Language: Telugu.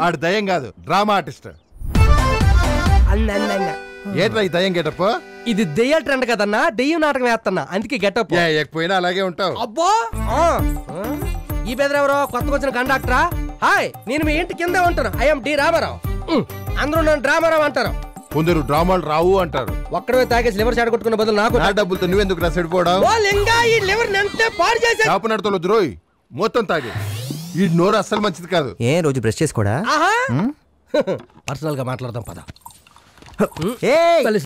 ఆడు దయ్యం కాదు డ్రామా ఆర్టిస్ట్ అన్న అన్న అన్న. ఏంట్రా ఈ దయ్యం గెటప్ ఇది దెయ్యాల ట్రెండ్ కదన్నా దెయ్యం నాటకం వేస్తున్నా అందుకే గెటప్ ఏ ఎక్కిపోయినా అలాగే ఉంటావు అబ్బో ఆ. ఆ. ఈ బెదరెవరో కొత్తగా వచ్చిన కండక్టరా హాయ్ నేను మీ ఇంటి కింద ఉంటాను ఐఎమ్ డి రామారావు ఉమ్, అందరూ నన్ను రామారావు అంటారు కొందరు డ్రామాలు రావు అంటారు ఒక్కడే తాగేసి లివర్ చెడగొట్టుకున్న బదులు నాకు నా డబ్బులతో నువ్వెందుకు రా సెడిపోవడం ఓ లింగా ఈ లివర్ నెంటే పాడు చేసే చేప నడతలు ద్రోయ్ మొత్తం తాగి ఈ నోరు అస్సలు మంచిది కాదు ఏ రోజు బ్రష్ చేసుకోడా ఆహా పర్సనల్ గా మాట్లాడదాం పద ఏయ్!